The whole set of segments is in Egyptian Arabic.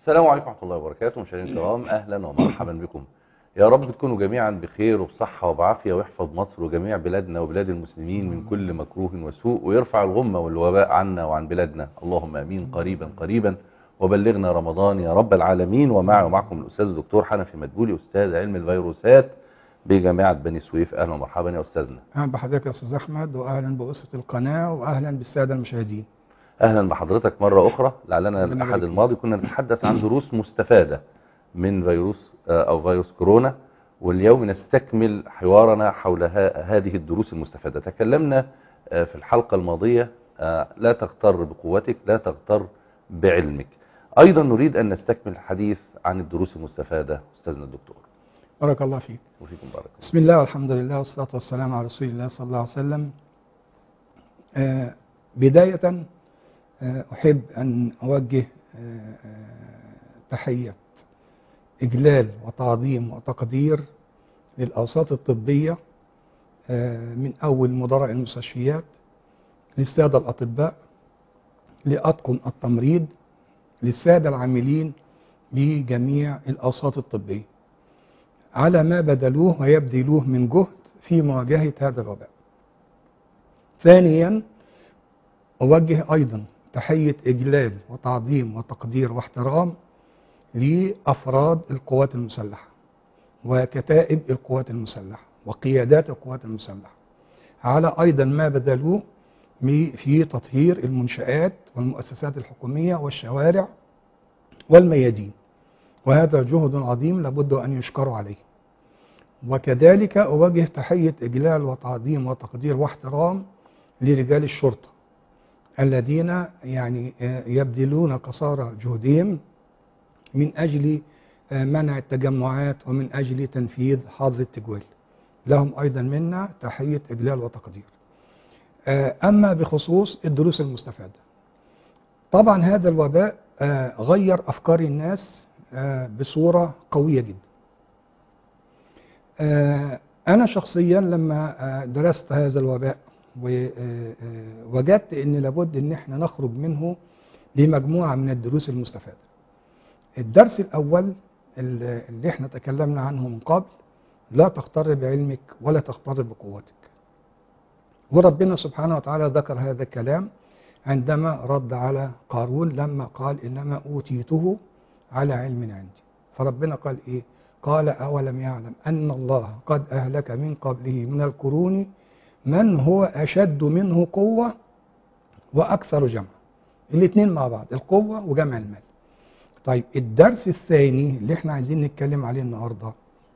السلام عليكم ورحمة الله وبركاته مشاهدينا الكرام أهلا ومرحبا بكم يا رب تكونوا جميعا بخير وبصحة وبعافية ويحفظ مصر وجميع بلادنا وبلاد المسلمين من كل مكروه وسوء ويرفع الغمة والوباء عنا وعن بلادنا اللهم أمين قريبا قريبا وبلغنا رمضان يا رب العالمين ومعي ومعكم الأستاذ الدكتور حنفي مدبولي أستاذ علم الفيروسات بجامعة بني سويف أهلا ومرحبا يا أستاذنا اهلا بحضرتك يا استاذ احمد واهلا باسره القناه واهلا بالساده المشاهدين اهلا بحضرتك مرة اخرى لعلنا ربنا الاحد يبارك فيك. الماضي كنا نتحدث عن دروس مستفادة من فيروس آه، او فيروس كورونا واليوم نستكمل حوارنا حول ه- هذه الدروس المستفادة تكلمنا آه، في الحلقة الماضية آه، لا تغتر بقوتك لا تغتر بعلمك ايضا نريد ان نستكمل الحديث عن الدروس المستفادة استاذنا الدكتور بارك الله فيك وفيكم بارك الله بسم الله والحمد لله والصلاه والسلام على رسول الله صلى الله عليه وسلم آه بدايه آه احب ان اوجه آه آه تحيه اجلال وتعظيم وتقدير للاوساط الطبيه آه من اول مدراء المستشفيات للساده الاطباء لاطقم التمريض للساده العاملين بجميع الاوساط الطبيه على ما بذلوه ويبذلوه من جهد في مواجهة هذا الوباء ثانيا أوجه أيضا تحية إجلال وتعظيم وتقدير واحترام لأفراد القوات المسلحة وكتائب القوات المسلحة وقيادات القوات المسلحة على أيضا ما بذلوه م- في تطهير المنشآت والمؤسسات الحكومية والشوارع والميادين وهذا جهد عظيم لابد أن يشكروا عليه وكذلك أوجه تحية إجلال وتعظيم وتقدير واحترام لرجال الشرطة الذين يعني آه، يبذلون قصارى جهدهم من أجل آه، منع التجمعات ومن أجل تنفيذ حظر التجوال لهم أيضا منا تحية إجلال وتقدير آه، أما بخصوص الدروس المستفادة طبعا هذا الوباء آه، غير أفكار الناس آه، بصورة قوية جدا آه، أنا شخصيا لما آه، درست هذا الوباء ووجدت أن لابد أن احنا نخرج منه بمجموعة من الدروس المستفادة الدرس الأول اللي اللي احنا تكلمنا عنه من قبل لا تغتر بعلمك ولا تغتر بقوتك وربنا سبحانه وتعالى ذكر هذا الكلام عندما رد على قارون لما قال إنما أوتيته على علم عندي فربنا قال إيه قال أولم يعلم أن الله قد أهلك من قبله من القرون من هو أشد منه قوة وأكثر جمع الاثنين مع بعض القوة وجمع المال طيب الدرس الثاني اللي احنا عايزين نتكلم عليه النهاردة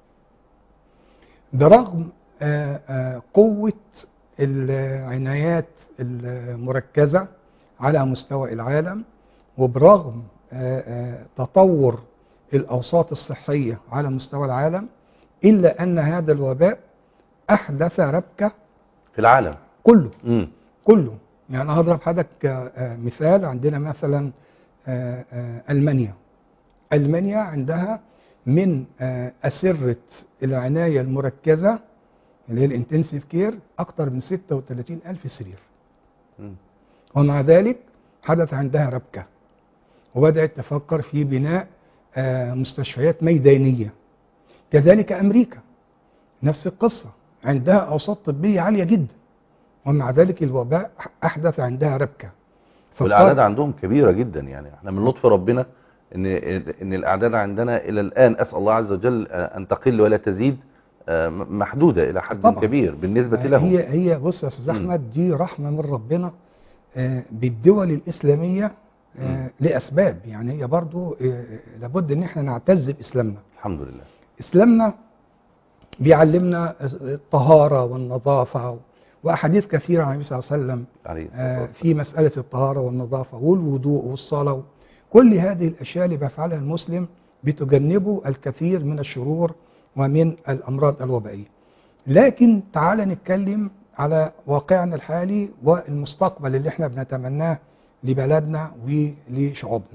برغم آه، آه، قوة العنايات المركزة على مستوى العالم وبرغم آه، آه، تطور الأوساط الصحية على مستوى العالم إلا أن هذا الوباء أحدث ربكة في العالم كله امم كله يعني هضرب حضرتك آه، آه، مثال عندنا مثلا آه، آه، ألمانيا ألمانيا عندها من آه، أسرة العناية المركزة اللي هي الانتنسيف كير أكثر من 36 ألف سرير مم. ومع ذلك حدث عندها ربكة وبدأت تفكر في بناء آه، مستشفيات ميدانية كذلك أمريكا نفس القصة عندها أوساط طبية عالية جدا ومع ذلك الوباء أحدث عندها ربكة فقال- والاعداد عندهم كبيره جدا يعني احنا من لطف ربنا ان ان الاعداد عندنا الى الان اسال الله عز وجل ان تقل ولا تزيد آه، محدوده الى حد طبعا. كبير بالنسبه لهم هي هي بص يا استاذ مم. احمد دي رحمه من ربنا آه، بالدول الاسلاميه آه، لاسباب يعني هي برضو آه، لابد ان احنا نعتز باسلامنا الحمد لله اسلامنا بيعلمنا الطهاره والنظافه واحاديث كثيره عن النبي صلى الله عليه وسلم عليه الصلاه آه، والسلام في مساله الطهاره والنظافه والوضوء والصلاه كل هذه الاشياء اللي بيفعلها المسلم بتجنبه الكثير من الشرور ومن الامراض الوبائيه لكن تعال نتكلم على واقعنا الحالي والمستقبل اللي احنا بنتمناه لبلدنا ولشعوبنا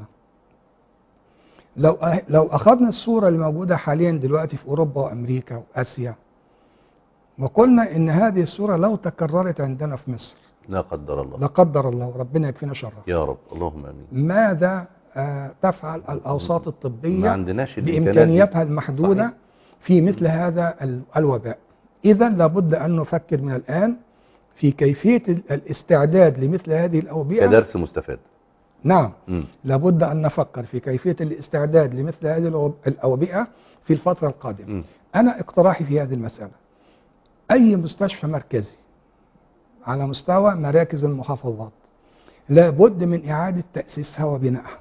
لو أه- لو اخذنا الصوره اللي موجوده حاليا دلوقتي في اوروبا وامريكا واسيا وقلنا ان هذه الصوره لو تكررت عندنا في مصر لا قدر الله لا قدر الله ربنا يكفينا شرها يا رب اللهم امين ماذا آه، تفعل الأوساط ما الطبية عندناش الإمكانيات دي. بإمكانياتها المحدودة صحيح. في مثل هذا ال- الوباء إذا لابد أن نفكر من الآن في كيفية ال- الاستعداد لمثل هذه الأوبئة كدرس مستفاد نعم مم. لابد أن نفكر في كيفية الاستعداد لمثل هذه الأوب- الأوبئة في الفترة القادمة مم. أنا اقتراحي في هذه المسألة أي مستشفى مركزي على مستوى مراكز المحافظات لابد من إعادة تأسيسها وبنائها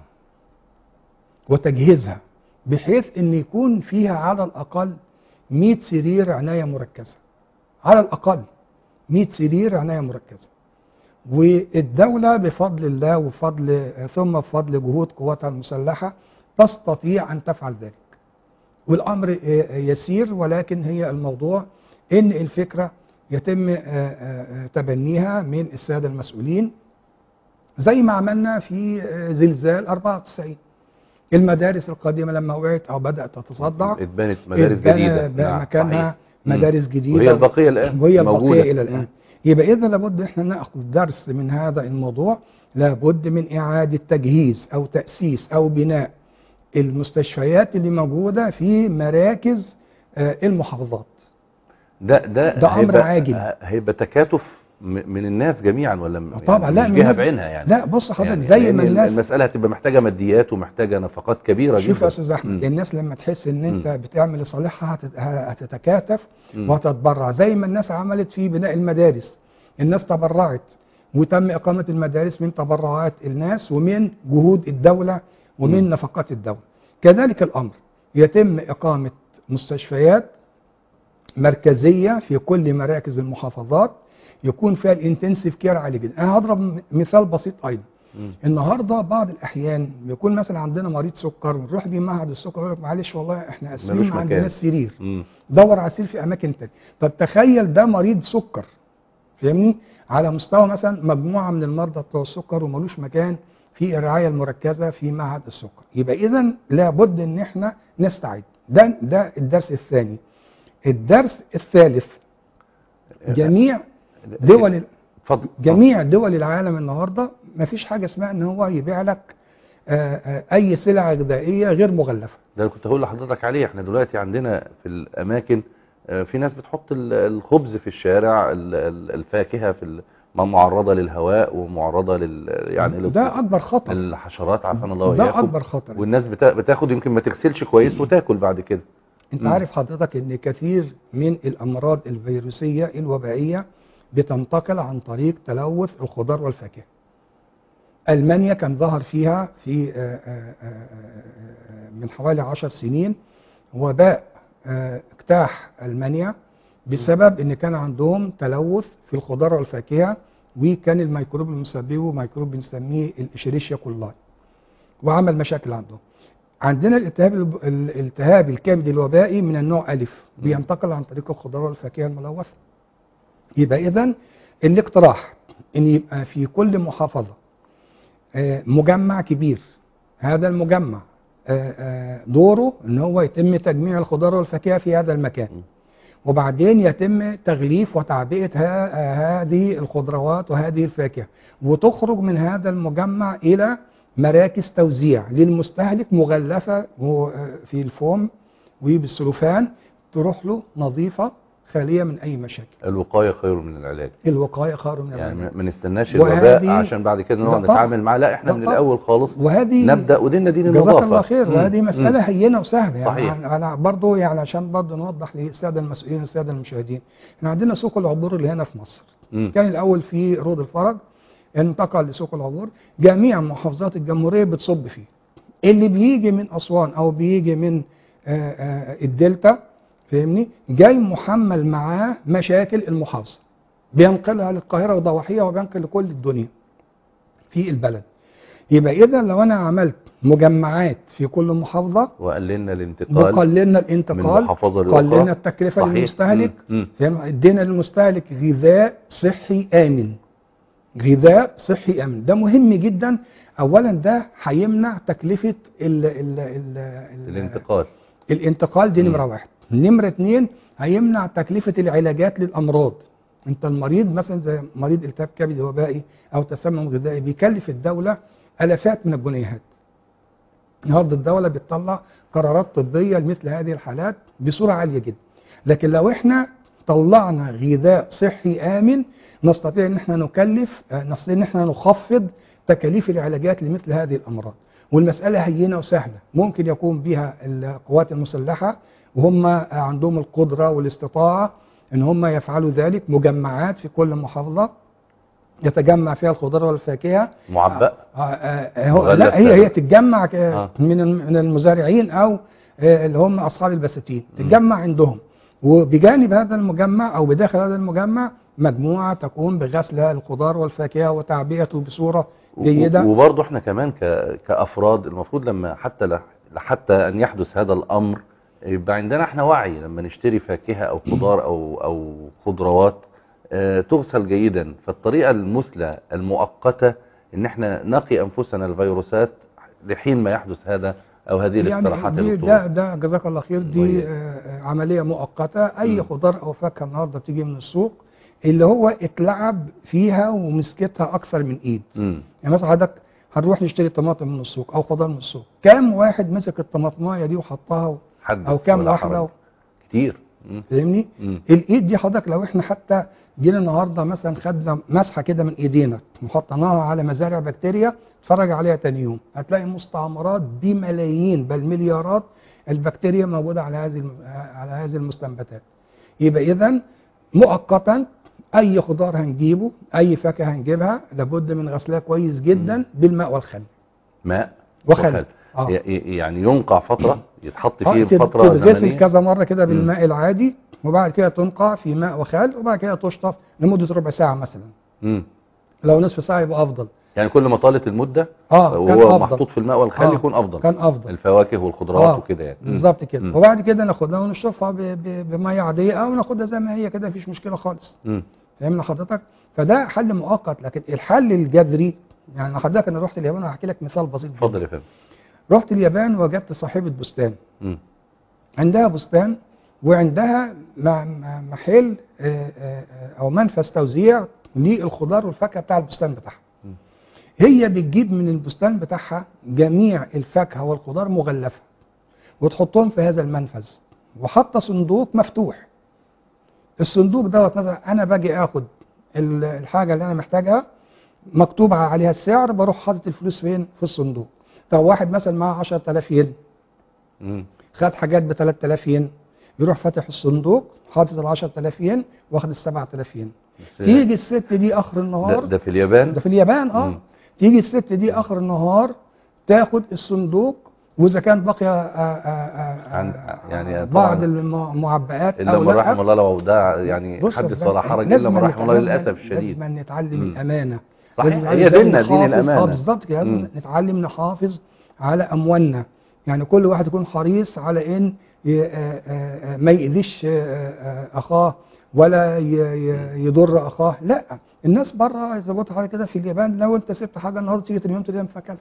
وتجهيزها بحيث أن يكون فيها على الأقل 100 سرير عناية مركزة على الأقل 100 سرير عناية مركزة والدولة بفضل الله وفضل ثم بفضل جهود قواتها المسلحة تستطيع أن تفعل ذلك والأمر يسير ولكن هي الموضوع إن الفكرة يتم آه، آه، تبنيها من السادة المسؤولين زي ما عملنا في آه، زلزال 94 المدارس القديمة لما وقعت أو بدأت تتصدع اتبنت مدارس اتبنى جديدة بقى مكانها صحيح. مم. مدارس جديدة وهي البقية الآن وهي موجودة. البقية إلى الآن مم. يبقى إذا لابد إحنا نأخذ درس من هذا الموضوع لابد من إعادة تجهيز أو تأسيس أو بناء المستشفيات اللي موجودة في مراكز آه، المحافظات ده ده ده أمر هيبقى- عاجل. هيبقى تكاتف م- من الناس جميعا ولا م- طبعا يعني لا مش من جهة الناس- بعينها يعني لا بص حضرتك يعني زي لأن ما الناس المسألة هتبقى محتاجة ماديات ومحتاجة نفقات كبيرة شوف يا جدا استاذ احمد مم. الناس لما تحس ان انت مم. بتعمل لصالحها هتت- هتتكاتف مم. وهتتبرع زي ما الناس عملت في بناء المدارس الناس تبرعت وتم اقامه المدارس من تبرعات الناس ومن جهود الدوله ومن مم. نفقات الدوله كذلك الامر يتم اقامه مستشفيات مركزيه في كل مراكز المحافظات يكون فيها الانتنسيف كير عالي جدا انا هضرب م- مثال بسيط ايضا مم. النهارده بعض الاحيان بيكون مثلا عندنا مريض سكر ونروح بيه معهد السكر يقول لك معلش والله احنا اسفين ملوش ما مكان. عندناش سرير مم. دور على سرير في اماكن تانية طب تخيل ده مريض سكر فاهمني على مستوى مثلا مجموعه من المرضى بتوع السكر وملوش مكان في الرعايه المركزه في معهد السكر يبقى اذا لابد ان احنا نستعد ده ده الدرس الثاني الدرس الثالث جميع دول اتفضل جميع دول العالم النهارده ما فيش حاجه اسمها ان هو يبيع لك آه، آه، اي سلعه غذائيه غير مغلفه ده اللي كنت هقول لحضرتك عليه احنا دلوقتي عندنا في الاماكن آه، في ناس بتحط ال- الخبز في الشارع ال- ال- الفاكهه في ال- ما معرضه للهواء ومعرضه لل يعني لل- ده اكبر خطر الحشرات عافانا الله ده واياكم اكبر خطر والناس بتا- بتاخد يمكن ما تغسلش كويس وتاكل بعد كده انت مم. عارف حضرتك ان كثير من الامراض الفيروسيه الوبائيه بتنتقل عن طريق تلوث الخضار والفاكهه المانيا كان ظهر فيها في آه، آه، آه، آه، من حوالي عشر سنين وباء آه، اجتاح المانيا بسبب ان كان عندهم تلوث في الخضار والفاكهه وكان الميكروب المسببه ميكروب بنسميه الاشيريشيا كولاي وعمل مشاكل عندهم عندنا الالتهاب الب- الالتهاب الكبد الوبائي من النوع ألف بينتقل عن طريق الخضار والفاكهة الملوثة يبقى إذا الاقتراح إن يبقى في كل محافظة آه، مجمع كبير هذا المجمع آه، آه، دوره إن هو يتم تجميع الخضار والفاكهة في هذا المكان م. وبعدين يتم تغليف وتعبئة ها- آه، هذه الخضروات وهذه الفاكهة وتخرج من هذا المجمع إلى مراكز توزيع للمستهلك مغلفة و- في الفوم وبالسلوفان تروح له نظيفة خالية من أي مشاكل الوقايه خير من العلاج الوقاية خير من يعني العلاج ما ما نستناش وهذه- الوباء عشان بعد كده لا نقعد طبعا. نتعامل معاه لا احنا لا من طبعا. الاول خالص وهذه نبدا وديننا دين جزاك النظافه الله خير مم. وهذه مم. مسألة هينة وسهلة يعني صحيح. أنا- أنا برضو يعني عشان برضو نوضح للسادة المسؤولين والسادة المشاهدين احنا عندنا سوق العبور اللي هنا في مصر مم. كان الأول في رود الفرج انتقل لسوق العبور جميع محافظات الجمهورية بتصب فيه اللي بيجي من أسوان أو بيجي من آه، آه، الدلتا فاهمني جاي محمل معاه مشاكل المحافظة بينقلها للقاهرة وضواحيها وبينقل لكل الدنيا في البلد يبقى إذا لو أنا عملت مجمعات في كل محافظة وقللنا الانتقال وقللنا من الانتقال محافظه لاخرى قللنا التكلفة صحيح. للمستهلك مم. مم. فاهم ادينا للمستهلك غذاء صحي امن غذاء صحي امن ده مهم جدا اولا ده هيمنع تكلفه ال ال ال ال الانتقال الانتقال دي مم. نمره واحد نمره اتنين هيمنع تكلفه العلاجات للامراض انت المريض مثلا زي مريض التهاب كبدي وبائي او تسمم غذائي بيكلف الدوله الافات من الجنيهات النهارده الدوله بتطلع قرارات طبيه لمثل هذه الحالات بصوره عاليه جدا لكن لو احنا طلعنا غذاء صحي امن نستطيع ان احنا نكلف آه، نستطيع ان احنا نخفض تكاليف العلاجات لمثل هذه الامراض والمساله هينه وسهله ممكن يقوم بها القوات المسلحه وهم آه، عندهم القدره والاستطاعه ان هم يفعلوا ذلك مجمعات في كل محافظه يتجمع فيها الخضار والفاكهه معبأ آه، آه، هو مغلف لا هي فعلا. هي تتجمع ك- آه. من الم- من المزارعين او آه، اللي هم اصحاب البساتين مم. تتجمع عندهم وبجانب هذا المجمع او بداخل هذا المجمع مجموعه تقوم بغسل الخضار والفاكهه وتعبئته بصوره جيده وبرضه احنا كمان ك... كافراد المفروض لما حتى ل... حتى ان يحدث هذا الامر يبقى عندنا احنا وعي لما نشتري فاكهه او خضار او او خضروات آه، تغسل جيدا فالطريقه المثلى المؤقته ان احنا نقي انفسنا الفيروسات لحين ما يحدث هذا او هذه الاقتراحات يعني يا دي دكتور. ده ده جزاك الله خير دي وهي- آه، آه، عمليه مؤقته اي مم. خضار او فاكهه النهارده بتيجي من السوق اللي هو اتلعب فيها ومسكتها اكثر من ايد مم. يعني مثلا حضرتك هنروح نشتري طماطم من السوق او خضار من السوق كام واحد مسك الطماطمايه دي وحطها و- حدث او كام ولا واحده حرج. و- كتير مم. فاهمني مم. الايد دي حضرتك لو احنا حتى جينا النهارده مثلا خدنا مسحه كده من ايدينا وحطيناها على مزارع بكتيريا اتفرج عليها تاني يوم هتلاقي مستعمرات بملايين بل مليارات البكتيريا موجوده على هذه الم- على هذه المستنبتات يبقى اذا مؤقتا اي خضار هنجيبه اي فاكهه هنجيبها لابد من غسلها كويس جدا بالماء والخل ماء وخل اه ي- ي- يعني ينقع فتره يتحط آه، فيه تت- فتره تتغسل زمنيه كذا مره كده مم. بالماء العادي وبعد كده تنقع في ماء وخل وبعد كده تشطف لمده ربع ساعه مثلا مم. لو نصف ساعه يبقى افضل يعني كل ما طالت المده اه كان وهو افضل محطوط في الماء والخل آه، يكون افضل كان افضل الفواكه والخضروات آه، وكده يعني مم. بالظبط كده مم. وبعد كده ناخدها ونشطفها ب- ب- بميه عاديه او ناخدها زي ما هي كده مفيش مشكله خالص مم. فاهمنا حضرتك فده حل مؤقت لكن الحل الجذري يعني حضرتك انا رحت اليابان وهحكي لك مثال بسيط جداً. اتفضل يا فندم رحت اليابان وجدت صاحبه بستان مم. عندها بستان وعندها م- م- محل آه، آه، آه، او منفذ توزيع للخضار والفاكهه بتاع البستان بتاعها م. هي بتجيب من البستان بتاعها جميع الفاكهه والخضار مغلفه وتحطهم في هذا المنفذ وحاطه صندوق مفتوح الصندوق دوت مثلا انا باجي اخد ال- الحاجه اللي انا محتاجها مكتوب عليها السعر بروح حاطط الفلوس فين في الصندوق طب واحد مثلا معاه 10000 ين مم. خد حاجات ب 3000 ين يروح فاتح الصندوق حاطط ال 10000 ين واخد ال 7000 ين بس تيجي الست دي اخر ده, النهار ده في اليابان ده في اليابان اه مم. تيجي الست دي اخر النهار تاخد الصندوق واذا كان بقي آه، آه، آه، عن- آه، يعني بعض طبعاً المعبئات الا او من لا رحم الله لو ده يعني بص يا حدث أستاذ، ولا حرج الا لازم من رحم الله نتعلم- للاسف الشديد لازم نتعلم مم. الامانه صحيح لازم هي نتعلم ديننا إزاي دين نحافظ- اه الامانه بالظبط كده لازم مم. نتعلم نحافظ على اموالنا يعني كل واحد يكون حريص على ان ي- آه، آه، آه، ما يأذيش آه، آه، اخاه ولا ي- ي- يضر اخاه لا الناس بره زي ما قلت لحضرتك كده في اليابان لو انت سبت حاجه النهارده تيجي تاني يوم تلاقيها مفكله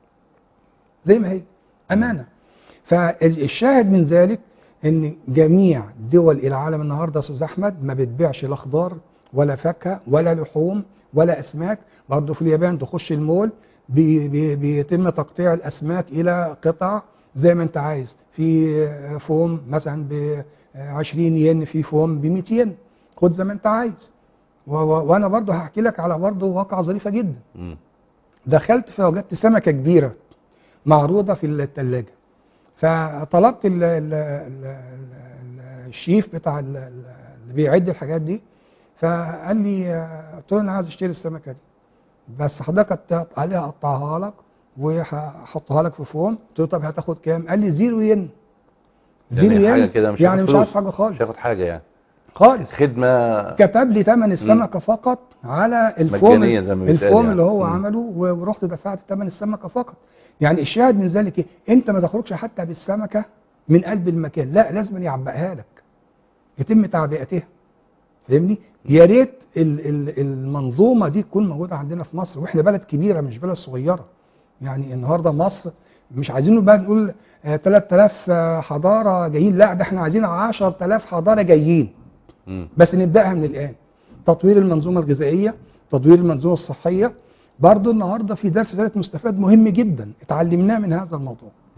زي ما هي امانه فالشاهد من ذلك ان جميع دول العالم النهارده يا استاذ احمد ما بتبيعش لا خضار ولا فاكهه ولا لحوم ولا اسماك برضه في اليابان تخش المول بي بي بيتم تقطيع الاسماك الى قطع زي ما انت عايز في فوم مثلا ب 20 ين في فوم ب 100 ين خد زي ما انت عايز و- و- وانا برضه هحكي لك على برضه واقعه ظريفه جدا مم. دخلت فوجدت سمكه كبيره معروضه في الثلاجه فطلبت ال ال ال ال الشيف بتاع ال- ال- اللي بيعد الحاجات دي فقال لي آه، قلت له انا عايز اشتري السمكه دي بس حضرتك قط- قال لي هقطعها لك وهحطها لك في فوم قلت له طب هتاخد كام؟ قال لي زيرو ين زيرو يعني حاجه ين كده مش يعني هياخد مش عايز فلوس. حاجه مش خالص هياخد حاجه يعني خالص خدمه كتب لي ثمن السمكه فقط على الفوم مجانية زي ما بيتقال الفوم يعني. اللي هو مم. عمله و- ورحت دفعت ثمن السمكه فقط يعني الشاهد من ذلك ايه انت ما تخرجش حتى بالسمكه من قلب المكان لا لازم يعبئها لك يتم تعبئتها فاهمني يا ريت ال- ال- المنظومه دي تكون موجوده عندنا في مصر واحنا بلد كبيره مش بلد صغيره يعني النهارده مصر مش عايزين بقى نقول آه، 3000 آه، حضاره جايين لا ده احنا عايزين 10000 حضاره جايين مم. بس نبداها من الان تطوير المنظومه الغذائيه تطوير المنظومه الصحيه برضو النهارده في درس ثالث مستفاد مهم جدا اتعلمناه من هذا الموضوع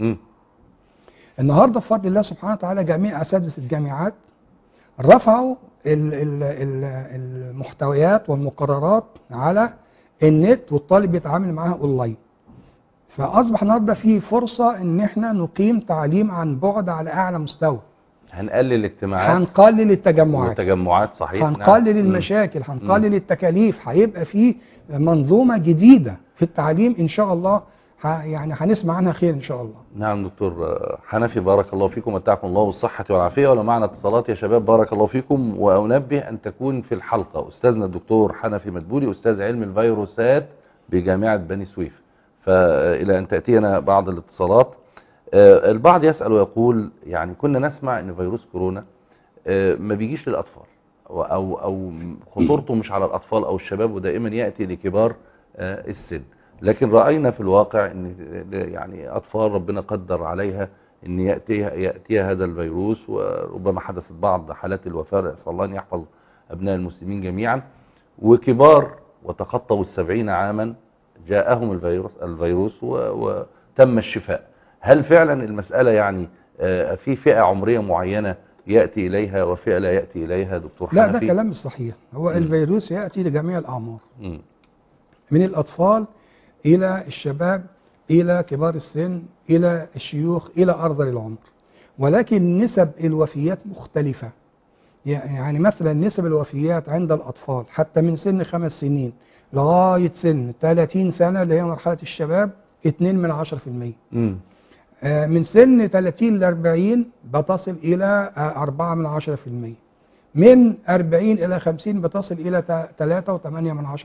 مم. النهارده بفضل الله سبحانه وتعالى جميع اساتذه الجامعات رفعوا ال- ال- ال- المحتويات والمقررات على النت والطالب بيتعامل معاها اونلاين فاصبح النهارده في فرصه ان احنا نقيم تعليم عن بعد على اعلى مستوى هنقلل الاجتماعات هنقلل التجمعات والتجمعات صحيح هنقلل نعم. المشاكل هنقلل التكاليف هيبقى في منظومه جديده في التعليم ان شاء الله ه- يعني هنسمع عنها خير ان شاء الله نعم دكتور حنفي بارك الله فيكم متعكم الله بالصحة والعافية ولو معنا اتصالات يا شباب بارك الله فيكم وأنبه أن تكون في الحلقة أستاذنا الدكتور حنفي مدبولي أستاذ علم الفيروسات بجامعة بني سويف فإلى أن تأتينا بعض الاتصالات آه، البعض يسأل ويقول يعني كنا نسمع أن فيروس كورونا آه، ما بيجيش للأطفال أو, أو خطورته مش على الأطفال أو الشباب ودائما يأتي لكبار آه، السن لكن رأينا في الواقع ان يعني اطفال ربنا قدر عليها ان يأتيها, يأتيها هذا الفيروس وربما حدثت بعض حالات الوفاة نسأل الله ان يحفظ ابناء المسلمين جميعا وكبار وتخطوا السبعين عاما جاءهم الفيروس, الفيروس و- وتم الشفاء هل فعلا المسألة يعني آه، في فئة عمرية معينة يأتي إليها وفئة لا يأتي إليها دكتور لا ده حنفي؟ كلام مش صحيح هو مم. الفيروس ياتي لجميع الاعمار مم. من الاطفال الى الشباب الى كبار السن الى الشيوخ الى ارذل العمر ولكن نسب الوفيات مختلفه يعني مثلا نسب الوفيات عند الاطفال حتى من سن خمس سنين لغايه سن 30 سنه اللي هي مرحله الشباب 2 من 10% مم. آه، من سن 30 ل 40 بتصل إلى آه، 4 من 10% من 40 إلى 50 بتصل إلى 3 و8 من 10%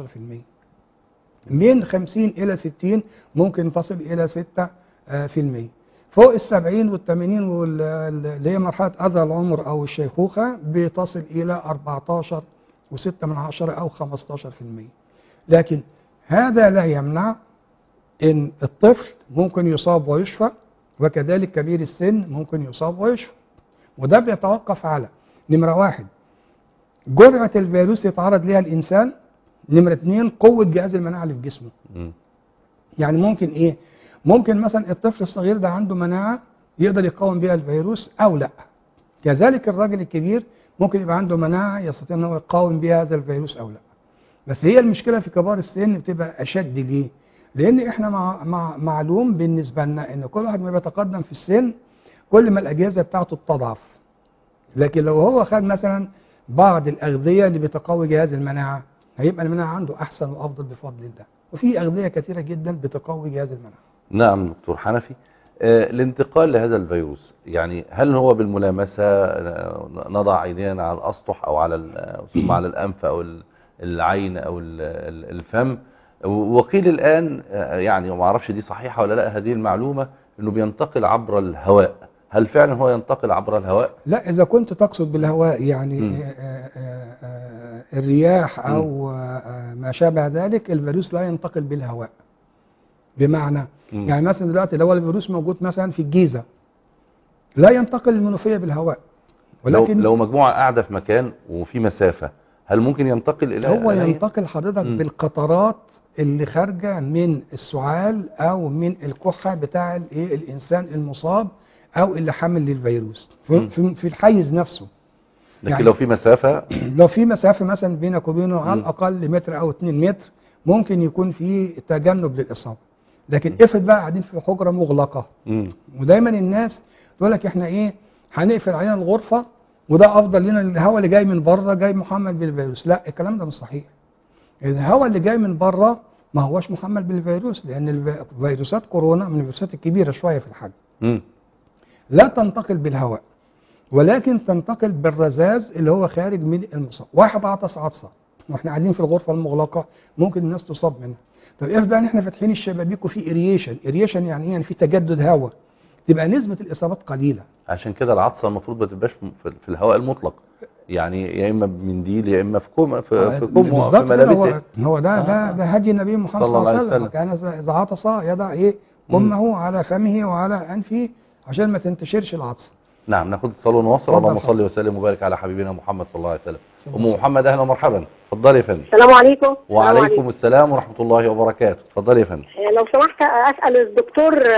من 50 إلى 60 ممكن تصل إلى 6 آه، في المية فوق ال 70 وال 80 وال- اللي هي مرحلة أذى العمر أو الشيخوخة بتصل إلى 14 و6 من 10 أو 15 في المية لكن هذا لا يمنع ان الطفل ممكن يصاب ويشفى وكذلك كبير السن ممكن يصاب ويشفى وده بيتوقف على نمرة واحد جرعة الفيروس يتعرض لها الإنسان نمرة اتنين قوة جهاز المناعة اللي في جسمه مم. يعني ممكن إيه ممكن مثلا الطفل الصغير ده عنده مناعة يقدر يقاوم بها الفيروس أو لا كذلك الراجل الكبير ممكن يبقى عنده مناعة يستطيع أنه يقاوم بها هذا الفيروس أو لا بس هي المشكلة في كبار السن بتبقى أشد ليه؟ لأن إحنا مع مع معلوم بالنسبة لنا إن كل واحد ما بيتقدم في السن كل ما الأجهزة بتاعته بتضعف. لكن لو هو خد مثلا بعض الأغذية اللي بتقوي جهاز المناعة هيبقى المناعة عنده أحسن وأفضل بفضل الله. وفي أغذية كثيرة جدا بتقوي جهاز المناعة. نعم دكتور حنفي آه، الانتقال لهذا الفيروس يعني هل هو بالملامسة آه، نضع ايدينا على الاسطح او على ال- ثم على الانف او ال- العين او ال- ال- الفم وقيل الان آه، يعني وما اعرفش دي صحيحة ولا لا هذه المعلومة انه بينتقل عبر الهواء هل فعلا هو ينتقل عبر الهواء لا إذا كنت تقصد بالهواء يعني مم. آه، آه، آه، الرياح أو آه، ما شابه ذلك الفيروس لا ينتقل بالهواء. بمعنى مم. يعني مثلا دلوقتي لو الفيروس موجود مثلا في الجيزة لا ينتقل المنوفية بالهواء لو, ولكن لو مجموعة قاعدة في مكان وفي مسافة هل ممكن ينتقل الى هو إليه؟ ينتقل حضرتك مم. بالقطرات اللي خارجة من السعال أو من الكحة بتاع الإيه الإنسان المصاب أو اللي حامل للفيروس مم. في, في, في الحيز نفسه لكن يعني- لو في مسافة لو في مسافة مثلا بينك وبينه على مم. الأقل متر أو 2 متر ممكن يكون في تجنب للإصابة لكن افرض بقى قاعدين في حجرة مغلقة مم. ودايما الناس تقول لك احنا ايه هنقفل علينا الغرفه وده افضل لنا الهواء اللي جاي من بره جاي محمل بالفيروس لا الكلام ده مش صحيح الهواء اللي جاي من بره ما هوش محمل بالفيروس لان الف- فيروسات كورونا من الفيروسات الكبيره شويه في الحجم مم. لا تنتقل بالهواء ولكن تنتقل بالرذاذ اللي هو خارج من المصاب واحد عطس عطسه واحنا قاعدين في الغرفه المغلقه ممكن الناس تصاب منها طب افرض بقى ان احنا فاتحين الشبابيك وفي اريشن اريشن يعني ايه يعني في تجدد هواء تبقى نسبه الاصابات قليله عشان كده العطسه المفروض ما تبقاش في في الهواء المطلق يعني يا اما بمنديل يا اما في كوم في, في كوم أو في بالظبط كده هو, ملابسه هو ده ده آه. ده هدي النبي محمد صلى صلى الله عليه الله عليه وسلم كان إذا- اذا عطس يضع ايه كمه على فمه وعلى انفه عشان ما تنتشرش العطس نعم ناخد اتصال ونواصل اتفضل اللهم حضرتك. صل وسلم وبارك على حبيبنا محمد صلى الله عليه وسلم صلى ام الله عليه محمد اهلا ومرحبا اتفضلي يا فندم السلام عليكم السلام وعليكم السلام ورحمه الله وبركاته اتفضلي يا فندم لو سمحت اسال الدكتور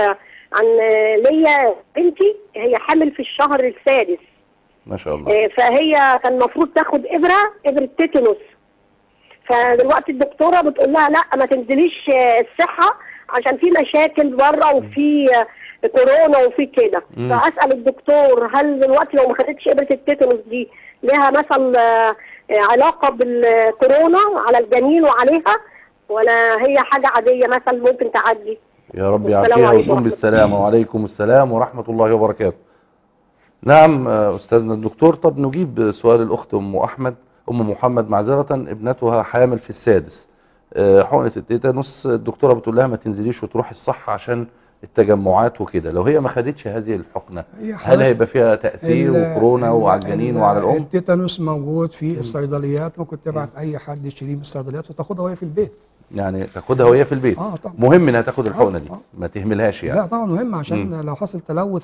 عن ليا بنتي هي حامل في الشهر السادس ما شاء الله آه، فهي كان المفروض تاخد ابره ابره تيتانوس فدلوقتي الدكتوره بتقول لها لا ما تنزليش آه، الصحه عشان في مشاكل بره وفي آه، كورونا وفي كده مم. فاسال الدكتور هل دلوقتي لو ما خدتش ابره التيتانوس دي لها مثلا آه، آه، علاقه بالكورونا على الجنين وعليها ولا هي حاجه عاديه مثلا ممكن تعدي يا رب والسلام يعافيها عليكم وتقوم ورحمة بالسلامة وعليكم السلام ورحمة الله وبركاته نعم آه، أستاذنا الدكتور طب نجيب سؤال الأخت أم أحمد أم محمد معذرة ابنتها حامل في السادس آه، حقنة التيتانوس الدكتورة بتقول لها ما تنزليش وتروحي الصحة عشان التجمعات وكده لو هي ما خدتش هذه الحقنة هي هل حضرتك هيبقى فيها تأثير ال- وكورونا ال- وعلى الجنين ال- وعلى الأم التيتانوس موجود في الصيدليات ممكن تبعت اي حد يشتريه من الصيدليات وتاخدها وهي في البيت يعني تاخدها وهي في البيت اه طبعا مهم انها تاخد الحقنة دي آه. ما تهملهاش يعني لا طبعا مهم عشان مم. لو حصل تلوث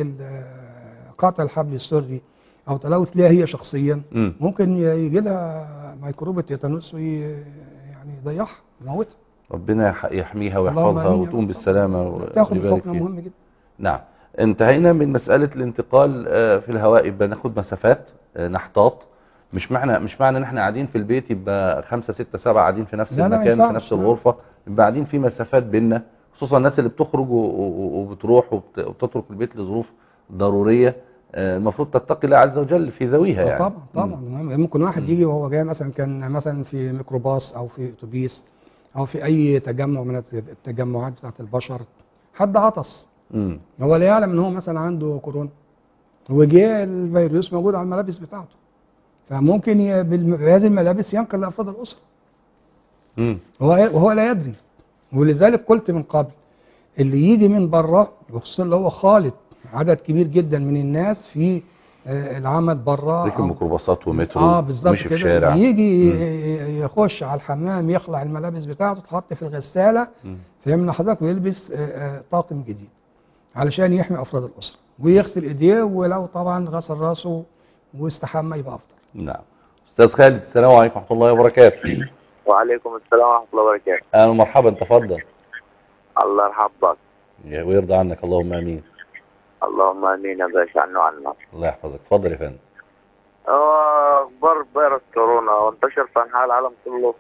لقاطع الحبل السري او تلوث ليها هي شخصيا مم. ممكن يجي لها ميكروب التيتانوس وي يعني يضيعها يموتها ربنا يح- يحميها اللهم ويحفظها آمين يا وتقوم رب. بالسلامة تاخد ويبارك الحقنه فيها مهم جدا نعم انتهينا من مسألة الانتقال آه، في الهواء يبقى ناخد مسافات آه، نحتاط مش معنى مش معنى ان احنا قاعدين في البيت يبقى خمسة ستة سبعة قاعدين في نفس لا، لا، ما المكان في ينفعش، نفس لا. الغرفة يبقى قاعدين في مسافات بيننا خصوصا الناس اللي بتخرج و- و- وبتروح وبت- وبتترك البيت لظروف ضرورية آه، المفروض تتقي الله عز وجل في ذويها آه يعني طبعا طبعا مم. مهم ممكن واحد مم. يجي وهو جاي مثلا كان مثلا في ميكروباص او في اتوبيس او في اي تجمع من التجمعات بتاعت البشر حد عطس مم. هو لا يعلم ان هو مثلا عنده كورونا وجه الفيروس موجود على الملابس بتاعته فممكن ي- بالم- بهذه الملابس ينقل لافراد الاسره مم. هو وهو لا يدري ولذلك قلت من قبل اللي يجي من بره وخصوصا اللي هو خالط عدد كبير جدا من الناس في آه، العمل بره ركب أو- ميكروباصات ومترو اه بالظبط مشي في كده شارع يجي مم. ي- يخش على الحمام يخلع الملابس بتاعته تحط في الغساله مم. فيمنع حضرتك ويلبس آه، آه، طاقم جديد علشان يحمي افراد الاسره ويغسل ايديه ولو طبعا غسل راسه واستحمى يبقى افضل نعم استاذ خالد السلام عليكم ورحمة الله وبركاته وعليكم السلام ورحمة الله وبركاته اهلا ومرحبا تفضل الله يرحمك ويرضى عنك اللهم امين اللهم امين يا باشا عنه عنا الله يحفظك اتفضل يا فندم آه، اخبار فيروس كورونا وانتشر في انحاء العالم كله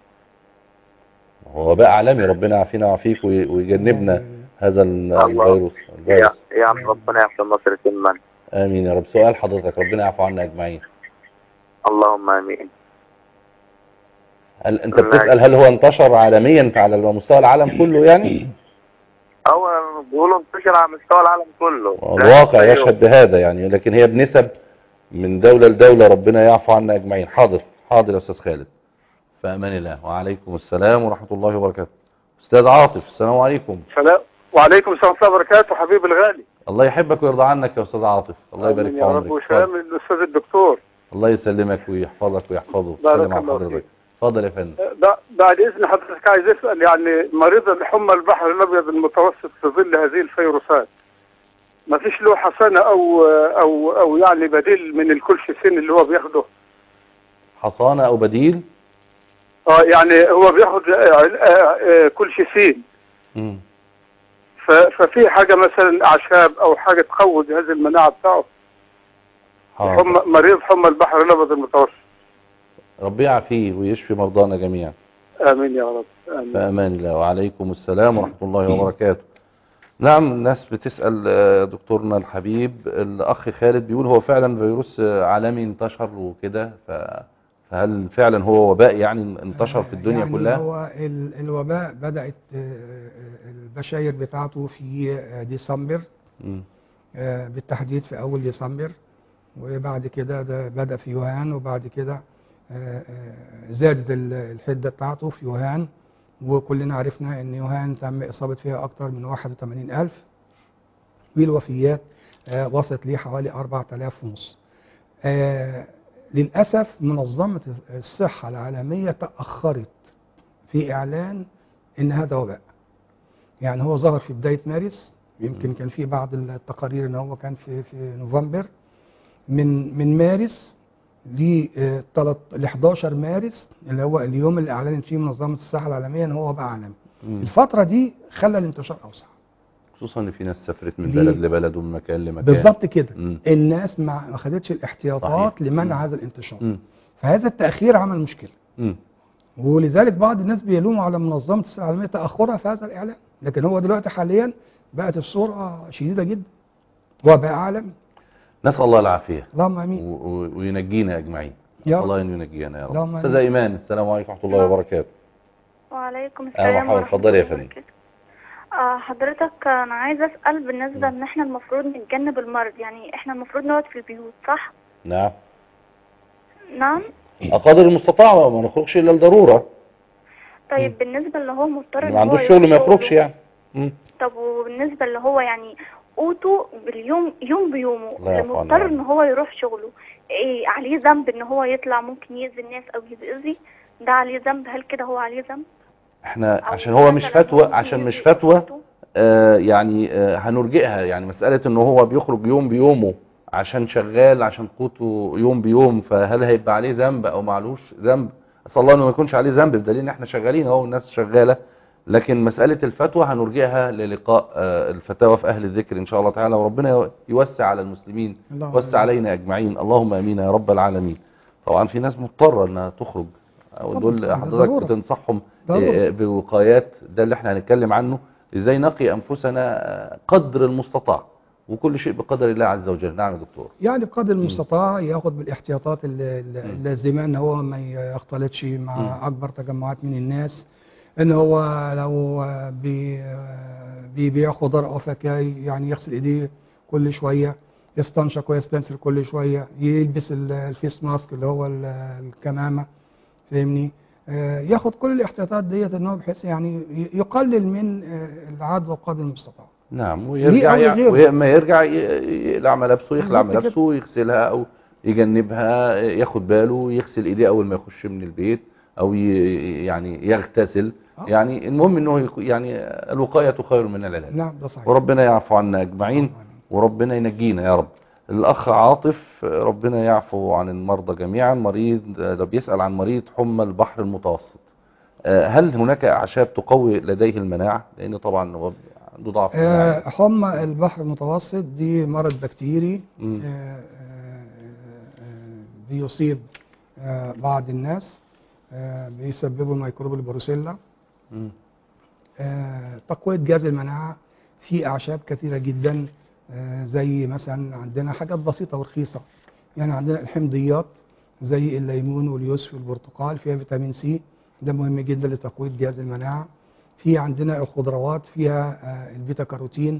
هو وباء عالمي ربنا يعافينا ويعافيك وي- ويجنبنا هذا ال- الله. الفيروس يا الفيروس يا عم ربنا يحفظ مصر تما امين يا رب سؤال حضرتك ربنا يعفو عنا اجمعين اللهم امين هل انت الله بتسال هل هو انتشر عالميا على مستوى العالم كله يعني اولا بيقولوا انتشر على مستوى العالم كله الواقع لا، يشهد بهذا يعني لكن هي بنسب من دولة لدولة ربنا يعفو عنا اجمعين حاضر حاضر يا استاذ خالد فامان الله وعليكم السلام ورحمة الله وبركاته استاذ عاطف السلام عليكم سلام وعليكم السلام ورحمه الله وبركاته حبيبي الغالي الله يحبك ويرضى عنك يا استاذ عاطف الله يبارك آمين في يا رب عمرك وسلام الاستاذ الدكتور الله يسلمك ويحفظك ويحفظه بارك سلام على الله حضرتك فيك. اتفضل يا فندم ب- بعد اذن حضرتك عايز اسال يعني مريض الحمى البحر الابيض المتوسط في ظل هذه الفيروسات ما فيش له حصانه او او او يعني بديل من الكولشيسين اللي هو بياخده حصانة او بديل اه يعني هو بياخد آه، آه، آه، كولشيسين مم. ف- ففي حاجه مثلا اعشاب او حاجه تقوي جهاز المناعه بتاعه حاضر حمى مريض حمى البحر الابيض المتوسط ربنا يعافيه ويشفي مرضانا جميعا امين يا رب امين فأمان الله وعليكم السلام ورحمة الله وبركاته نعم الناس بتسأل آه، دكتورنا الحبيب الأخ خالد بيقول هو فعلا فيروس آه، عالمي انتشر وكده ف- فهل فعلا هو وباء يعني انتشر في الدنيا يعني كلها هو ال- الوباء بدأت آه، آه، البشاير بتاعته في آه، ديسمبر مم. آه، بالتحديد في أول ديسمبر وبعد كده ده بدأ في يوهان وبعد كده آه، آه، زادت ال- الحدة بتاعته في يوهان وكلنا عرفنا ان يوهان تم إصابة فيها أكثر من 81 ألف والوفيات آه، وصلت ليه حوالي 4000 ونص آه، للأسف منظمة الصحة العالمية تأخرت في إعلان إن هذا وباء يعني هو ظهر في بداية مارس يمكن كان في بعض التقارير ان هو كان في في نوفمبر من من مارس ل آه، تلت- ل 11 مارس اللي هو اليوم اللي اعلنت فيه منظمه الصحه العالميه ان هو وباء عالمي. مم. الفتره دي خلى الانتشار اوسع. خصوصا ان في ناس سافرت من ليه؟ بلد لبلد ومن مكان لمكان بالظبط كده مم. الناس ما ما خدتش الاحتياطات صحيح. لمنع مم. هذا الانتشار مم. فهذا التاخير عمل مشكله مم. ولذلك بعض الناس بيلوموا على منظمه الصحه العالميه تاخرها في هذا الاعلان لكن هو دلوقتي حاليا بقت الصوره شديده جدا وباء عالمي نسال الله العافيه اللهم و- امين و- وينجينا اجمعين يا رب. الله ان ينجينا يا رب اللهم آمين. استاذه ايمان السلام عليكم ورحمه الله وبركاته وعليكم أهلا السلام ومرحبا. ورحمة اتفضلي يا الله فندم. وبركاته. آه حضرتك أنا عايزة أسأل بالنسبة إن إحنا المفروض نتجنب المرض يعني إحنا المفروض نقعد في البيوت صح؟ نعم نعم قدر المستطاع ما نخرجش الا الضروره طيب بالنسبة اللي هو مضطر إن ما هو عندوش يروح شغل ما يخرجش شغله، يعني مم. طب وبالنسبة اللي هو يعني قوته باليوم يوم بيومه الله يعفو اللي عنه مضطر يا رب. إن هو يروح شغله إيه عليه ذنب إن هو يطلع ممكن يأذي الناس أو يتأذي ده عليه ذنب هل كده هو عليه ذنب؟ احنا أو عشان هو مش مثلاً فتوى ممكن عشان مش يأذي فتوى أسرته؟ آه يعني آه هنرجئها يعني مسألة ان هو بيخرج يوم بيومه عشان شغال عشان قوته يوم بيوم فهل هيبقى عليه ذنب او معلوش ذنب اسال الله انه ما يكونش عليه ذنب بدليل ان احنا شغالين اهو الناس شغاله لكن مسألة الفتوى هنرجئها للقاء آه الفتاوى في اهل الذكر ان شاء الله تعالى وربنا يوسع على المسلمين اللهم يوسع آمين. علينا اجمعين اللهم امين يا رب العالمين طبعا في ناس مضطره انها تخرج طبعاً، دول ده حضرتك ضرورة. بتنصحهم ضرورة. آه، بوقايات ده اللي احنا هنتكلم عنه ازاي نقي انفسنا آه، قدر المستطاع وكل شيء بقدر الله عز وجل نعم يا دكتور يعني بقدر المستطاع ياخد بالاحتياطات ال- ال- مم. اللازمه ان هو ما يختلطش مع مم. اكبر تجمعات من الناس ان هو لو بي بيبيع خضار او فاكهه يعني يغسل ايديه كل شويه يستنشق ويستنسل كل شويه يلبس ال- الفيس ماسك اللي هو ال- الكمامه فاهمني آه، ياخد كل الاحتياطات ديت ان هو بحيث يعني ي- يقلل من آه، العدوى قدر المستطاع نعم ويرجع أو يع- لغيره. وما يرجع ي- يقلع ملابسه يخلع بالظبط كده. ملابسه يغسلها او يجنبها ياخد باله يغسل ايديه اول ما يخش من البيت او ي- يعني يغتسل آه. يعني المهم انه يك- يعني الوقايه خير من العلاج نعم ده صحيح وربنا يعفو عنا اجمعين وربنا ينجينا يا رب الاخ عاطف ربنا يعفو عن المرضى جميعا مريض ده بيسأل عن مريض حمى البحر المتوسط آه، هل هناك اعشاب تقوي لديه المناعة لان طبعا هو عنده ضعف آه، مناعي. حمى البحر المتوسط دي مرض بكتيري مم. آه، آه، آه، بيصيب آه، بعض الناس آه، بيسببوا ميكروب البروسيلا مم. آه، تقوية جهاز المناعة في أعشاب كثيرة جدا آه، زي مثلا عندنا حاجات بسيطة ورخيصة يعني عندنا الحمضيات زي الليمون واليوسف والبرتقال فيها فيتامين سي ده مهم جدا لتقوية جهاز المناعة في عندنا الخضروات فيها آه، البيتا كاروتين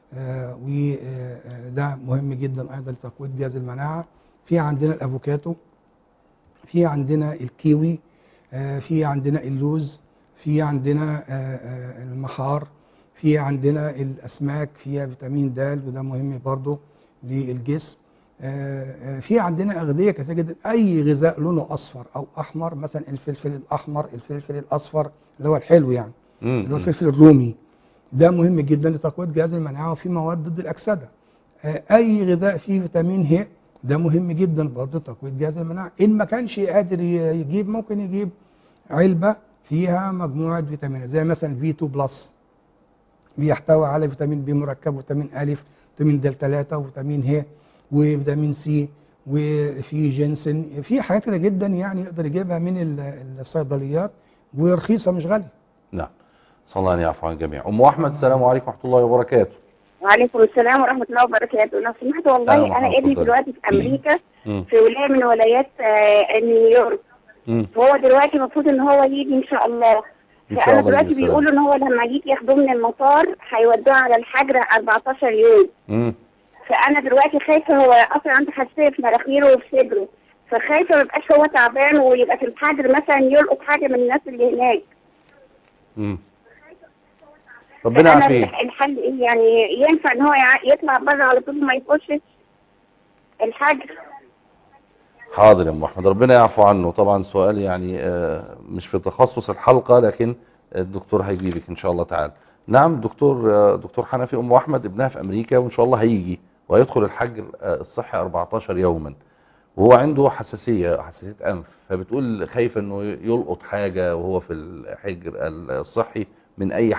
وده مهم جدا أيضا لتقوية جهاز المناعة في عندنا الأفوكاتو في عندنا الكيوي آه، في عندنا اللوز في عندنا آه، آه، المحار في عندنا الأسماك فيها فيتامين د وده مهم برضو للجسم آه، آه، في عندنا أغذية كثيرة جدا أي غذاء لونه أصفر أو أحمر مثلا الفلفل الأحمر الفلفل الأصفر اللي هو الحلو يعني مم. اللي هو الفلفل الرومي ده مهم جدا لتقوية جهاز المناعة وفي مواد ضد الأكسدة آه، أي غذاء فيه فيتامين ه ده مهم جدا برضه لتقوية جهاز المناعة إن ما كانش قادر ي- يجيب ممكن يجيب علبة فيها مجموعة فيتامينات زي مثلا في 2 بلس بيحتوي على فيتامين بي مركب وفيتامين أ فيتامين د 3 وفيتامين ه وفيتامين سي وفي جنسن في حاجات كده جدا يعني يقدر يجيبها من ال- الصيدليات ورخيصة مش غالية نعم صلى الله أن يعفو عن الجميع ام احمد السلام عليكم ورحمة الله وبركاته وعليكم السلام ورحمة الله وبركاته لو سمحت والله أهلا أنا وسهلا. ابني دلوقتي في أمريكا مم. في ولاية من ولايات آه، نيويورك مم. وهو دلوقتي المفروض إن هو يجي إن شاء الله إن شاء فأنا الله دلوقتي يجي بالسلامة. بيقولوا إن هو لما يجي ياخدوه من المطار هيودوه على الحجر 14 يوم مم. فأنا دلوقتي خايفة هو أصلا عنده حساسية في مناخيره وفي صدره فخايفة ما يبقاش هو تعبان ويبقى في الحجر مثلا يلقط حاجة من الناس اللي هناك مم. ربنا فأنا يعافيه الحل إيه يعني ينفع إن هو يع- يطلع بره على طول ما يخشش الحجر حاضر يا ام احمد ربنا يعفو عنه طبعا سؤال يعني آه، مش في تخصص الحلقة لكن الدكتور هيجيبك ان شاء الله تعالى نعم دكتور آه، دكتور حنفي ام احمد ابنها في امريكا وان شاء الله هيجي وهيدخل الحجر آه، الصحي 14 يوما وهو عنده حساسية حساسية انف فبتقول خايفة انه يلقط حاجة وهو في الحجر الصحي من اي حد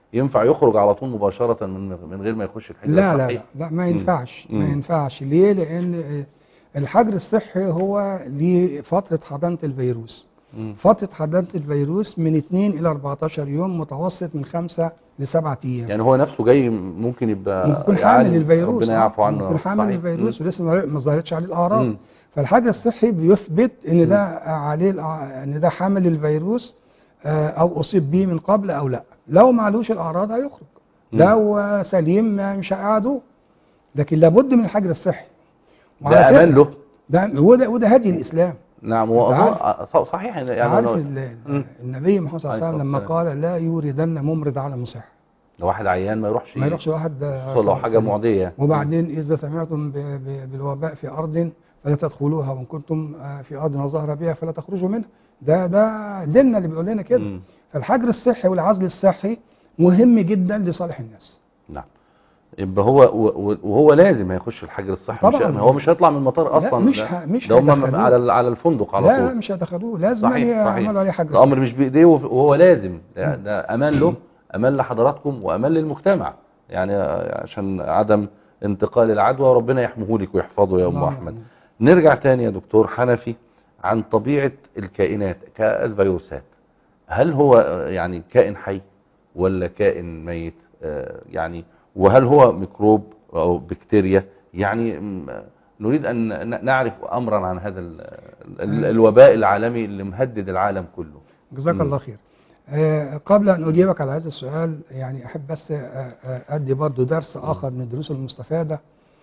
ينفع يخرج على طول مباشره من من غير ما يخش الحجر لا لا الصحي لا, لا ما مم. ينفعش ما مم. ينفعش ليه لان الحجر الصحي هو لفتره حضانه الفيروس مم. فتره حضانه الفيروس من 2 الى 14 يوم متوسط من 5 ل 7 ايام يعني هو نفسه جاي ممكن يبقى ممكن يكون يعالج، حامل الفيروس ربنا آه، يعفو عنه ممكن يا رب. حامل صحيح. الفيروس مم. ولسه ما ما ظهرتش عليه الاعراض مم. فالحجر الصحي بيثبت ان ده عليه الأع- ان ده حامل الفيروس آه، او اصيب به من قبل او لا لو معلوش الاعراض هيخرج مم. لو سليم ما- مش هيقعدوه لكن لابد من الحجر الصحي وعلى ده امان فكرة له ده وده وده هدي الاسلام نعم هو أنت أظن- صحيح يعني عارف لو- ال- مم. النبي محمد صلى الله عليه عليه وسلم لما الصلاة قال لا يوردن ممرض على مصح لو واحد عيان ما يروحش ما يروحش واحد آه، يحصل له صلى حاجه الله عليه معديه وسلم. وبعدين إذا سمعتم ب- ب- بالوباء في أرض فلا تدخلوها وإن كنتم آه، في أرض وظهر بها فلا تخرجوا منها ده ده ديننا اللي بيقول لنا كده مم. فالحجر الصحي والعزل الصحي مهم جدا لصالح الناس نعم يبقى هو و- و- وهو لازم هيخش الحجر الصحي مش طبعاً. هو مش هيطلع من المطار اصلا مش ده- ه- مش ده هم هيدخلوه. على ال- على الفندق على لا لا طول مش هيدخلوه لازم صحيح صحيح يعملوا عليه حجر الامر صحي مش بايديه وف- وهو لازم ده, ده امان له امان لحضراتكم وامان للمجتمع يعني عشان عدم انتقال العدوى ربنا يحميه لك ويحفظه يا ام اللهم احمد آمين. نرجع تاني يا دكتور حنفي عن طبيعة الكائنات كالفيروسات هل هو يعني كائن حي ولا كائن ميت آه، يعني وهل هو ميكروب أو بكتيريا يعني م- نريد أن ن- نعرف أمرا عن هذا ال- ال- الوباء العالمي اللي مهدد العالم كله جزاك مم. الله خير آه، قبل أن أجيبك على هذا السؤال يعني أحب بس آه، آه، أدي برضو درس آخر من الدروس المستفادة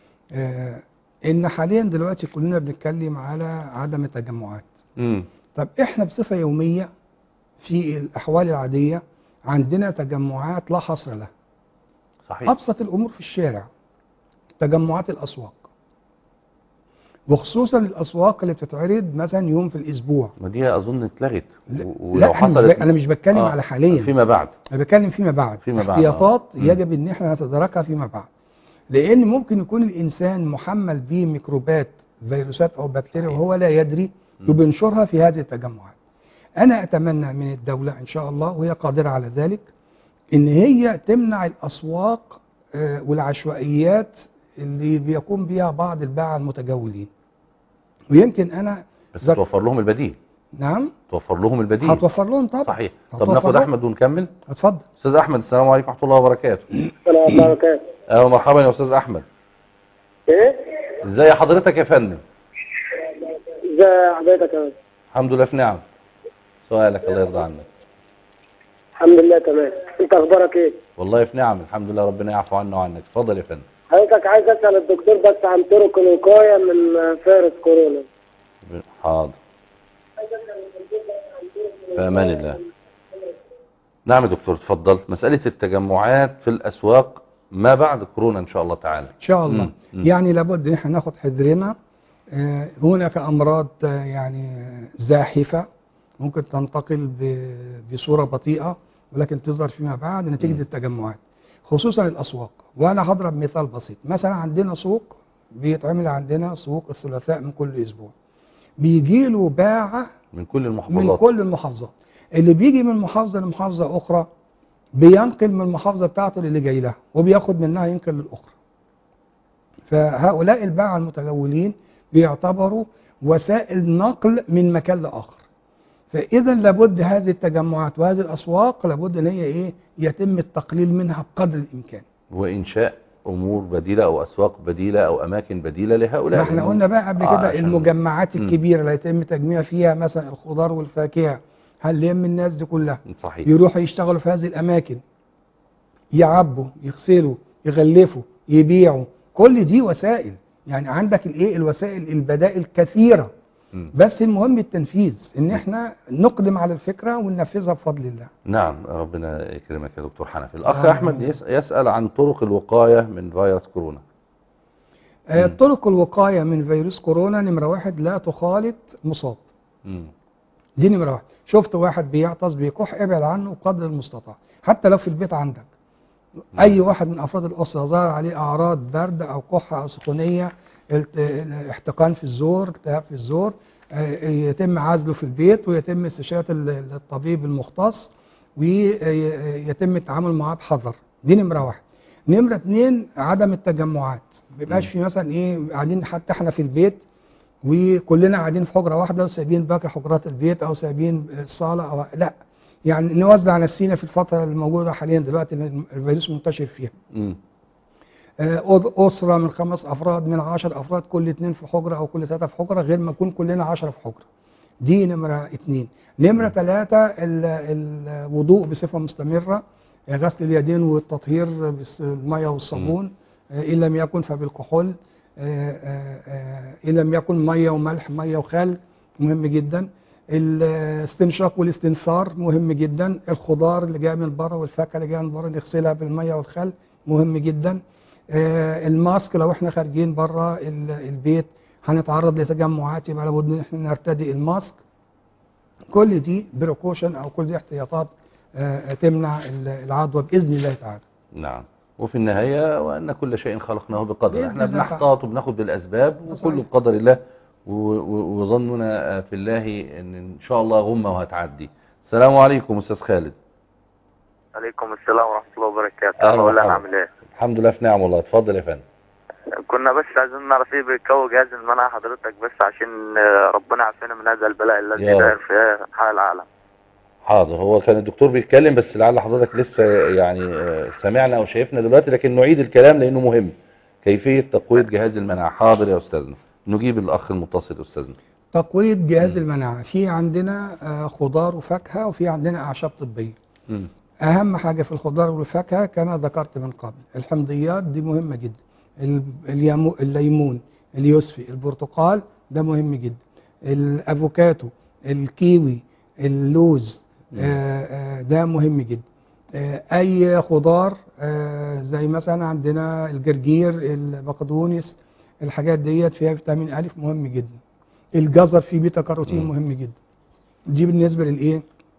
آه، إن حاليا دلوقتي كلنا بنتكلم على عدم التجمعات مم. طب إحنا بصفة يومية في الأحوال العادية عندنا تجمعات لا حصر لها صحيح أبسط الأمور في الشارع تجمعات الأسواق وخصوصا الأسواق اللي بتتعرض مثلا يوم في الأسبوع ما دي أظن اتلغت لا, و- لا أنا, مش ب... أنا مش بتكلم آه، على حاليا فيما بعد انا بتكلم فيما بعد فيما بعد، احتياطات آه. مم. يجب ان احنا نتداركها فيما بعد لان ممكن يكون الانسان محمل بميكروبات فيروسات او بكتيريا صحيح. وهو لا يدري مم. وبينشرها في هذه التجمعات انا اتمنى من الدوله ان شاء الله وهي قادره على ذلك ان هي تمنع الاسواق آه، والعشوائيات اللي بيقوم بها بعض الباعة المتجولين ويمكن انا بس ذك- توفر لهم البديل نعم توفر لهم البديل هتوفر لهم طبعا صحيح طب هتوفر ناخد لهم. احمد ونكمل اتفضل استاذ احمد السلام عليكم ورحمه الله وبركاته السلام عليكم وبركاته اهلا مرحبا يا استاذ احمد ايه ازي حضرتك يا فندم ازي حضرتك يا باشا؟ الحمد لله في نعم سؤالك الله يرضى عنك الحمد لله تمام انت اخبارك ايه والله في نعم الحمد لله ربنا يعفو عنا وعنك اتفضل يا فندم حضرتك عايز اسال الدكتور بس عن طرق الوقايه من فيروس كورونا حاضر في امان الله نعم يا دكتور اتفضل مساله التجمعات في الاسواق ما بعد كورونا ان شاء الله تعالى ان شاء الله مم. مم. يعني لابد ان احنا ناخد حذرنا آه، هناك امراض آه، يعني آه، زاحفه ممكن تنتقل ب- بصوره بطيئه ولكن تظهر فيما بعد نتيجه مم. التجمعات خصوصا الاسواق وانا هضرب مثال بسيط مثلا عندنا سوق بيتعمل عندنا سوق الثلاثاء من كل اسبوع بيجي له باعه من كل من المحافظات كل المحافظات اللي بيجي من محافظه لمحافظه اخرى بينقل من المحافظه بتاعته اللي جاي لها وبياخد منها ينقل للاخرى فهؤلاء الباعة المتجولين بيعتبروا وسائل نقل من مكان لاخر فاذا لابد هذه التجمعات وهذه الاسواق لابد ان هي ايه يتم التقليل منها بقدر الامكان وانشاء امور بديله او اسواق بديله او اماكن بديله لهؤلاء ما احنا قلنا بقى قبل آه، كده عشان- المجمعات مم. الكبيره اللي يتم تجميع فيها مثلا الخضار والفاكهه هل يهم الناس دي كلها صحيح يروحوا يشتغلوا في هذه الاماكن يعبوا يغسلوا يغلفوا يبيعوا كل دي وسائل يعني عندك الايه الوسائل البدائل كثيره مم. بس المهم التنفيذ ان احنا نقدم على الفكره وننفذها بفضل الله نعم ربنا يكرمك يا دكتور حنفي الاخ آمين. احمد يس- يسال عن طرق الوقايه من فيروس كورونا آه، مم. طرق الوقايه من فيروس كورونا نمره واحد لا تخالط مصاب مم. دي نمره واحد شفت واحد بيعطس بيكح ابعد عنه قدر المستطاع حتى لو في البيت عندك اي واحد من افراد الاسره ظهر عليه اعراض برد او كحه او سخونيه الت- احتقان في الزور التهاب في الزور آه، يتم عزله في البيت ويتم استشاره ال- الطبيب المختص ويتم التعامل معاه بحذر دي نمره واحد نمره اتنين عدم التجمعات ما يبقاش في مثلا ايه قاعدين حتى احنا في البيت وكلنا قاعدين في حجره واحده وسايبين باقي حجرات البيت او سايبين الصاله او لا يعني نوزع نفسينا في الفتره الموجوده حاليا دلوقتي اللي الفيروس منتشر فيها مم. آه، أد- أسرة من خمس أفراد من عشر أفراد كل اتنين في حجرة أو كل ثلاثة في حجرة غير ما نكون كلنا عشرة في حجرة دي نمرة اتنين نمرة ثلاثة ال- الوضوء بصفة مستمرة آه، غسل اليدين والتطهير بالمية والصابون آه، إن لم يكن فبالكحول آه، آه، آه، إن لم يكن مية وملح مية وخل مهم جدا الاستنشاق والاستنثار مهم جدا الخضار اللي جايه من بره والفاكهه اللي جايه من بره نغسلها بالميه والخل مهم جدا آه، الماسك لو احنا خارجين بره ال- البيت هنتعرض لتجمعات يبقى لابد ان احنا نرتدي الماسك كل دي بريكوشن او كل دي احتياطات آه، تمنع ال- العدوى باذن الله تعالى نعم وفي النهاية وأن كل شيء خلقناه بقدر بإذن احنا الله بنحتاط وبناخد بالأسباب ده وكله صحيح. بقدر الله و- و- وظننا في الله أن إن شاء الله غمة وهتعدي السلام عليكم أستاذ خالد عليكم السلام ورحمة الله وبركاته أهلا أهلا ولا ومرحبا. نعمل إيه الحمد لله في نعم والله اتفضل يا فندم كنا بس عايزين نعرف إيه بيكون جهاز المناعة حضرتك بس عشان آه، ربنا يعافينا من هذا البلاء الذي يا رب. داير في حال العالم حاضر هو كان الدكتور بيتكلم بس لعل حضرتك لسه يعني آه، سمعنا أو شايفنا دلوقتي لكن نعيد الكلام لأنه مهم كيفية تقوية جهاز المناعة حاضر يا أستاذنا نجيب الأخ المتصل أستاذنا تقويه جهاز مم. المناعه في عندنا آه، خضار وفاكهه وفي عندنا اعشاب طبيه مم. اهم حاجه في الخضار والفاكهه كما ذكرت من قبل الحمضيات دي مهمه جدا ال- اليمو- الليمون اليوسفي البرتقال ده مهم جدا الافوكاتو الكيوي اللوز مم. آه، آه، ده مهم جدا آه، اي خضار آه، زي مثلا عندنا الجرجير البقدونس الحاجات ديت فيها فيتامين أ مهم جدا الجزر فيه بيتا كاروتين مم. مهم جدا دي بالنسبه للايه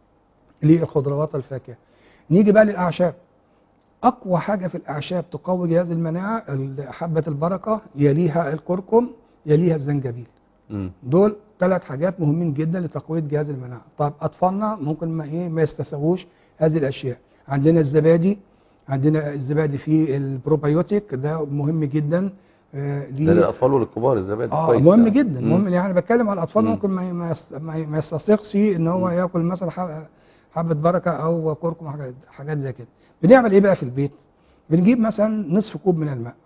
للخضروات والفاكهه نيجي بقى للاعشاب اقوى حاجه في الاعشاب تقوي جهاز المناعه ال- حبه البركه يليها الكركم يليها الزنجبيل مم. دول ثلاث حاجات مهمين جدا لتقويه جهاز المناعه طب اطفالنا ممكن ما ايه ما يستسووش هذه الاشياء عندنا الزبادي عندنا الزبادي فيه البروبيوتيك ده مهم جدا آه ده ليه- للأطفال والكبار الزبادي اه كويس مهم يعني. جدا مم. مهم يعني بتكلم على الاطفال مم. ممكن ما ما يست- ما ي- ما يستسيغش ان هو مم. ياكل مثلا ح- حبه بركه او كركم حاجات حاجات زي كده بنعمل ايه بقى في البيت بنجيب مثلا نصف كوب من الماء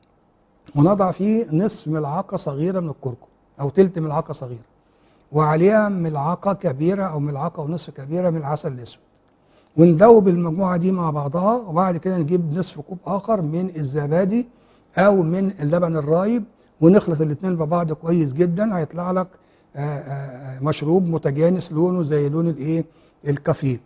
ونضع فيه نصف ملعقه صغيره من الكركم او تلت ملعقه صغيره وعليها ملعقه كبيره او ملعقه ونصف كبيره من العسل الاسود وندوب المجموعه دي مع بعضها وبعد كده نجيب نصف كوب اخر من الزبادي او من اللبن الرايب ونخلط الاثنين ببعض كويس جدا هيطلع لك آه، آه، آه، مشروب متجانس لونه زي لون الايه الكافيه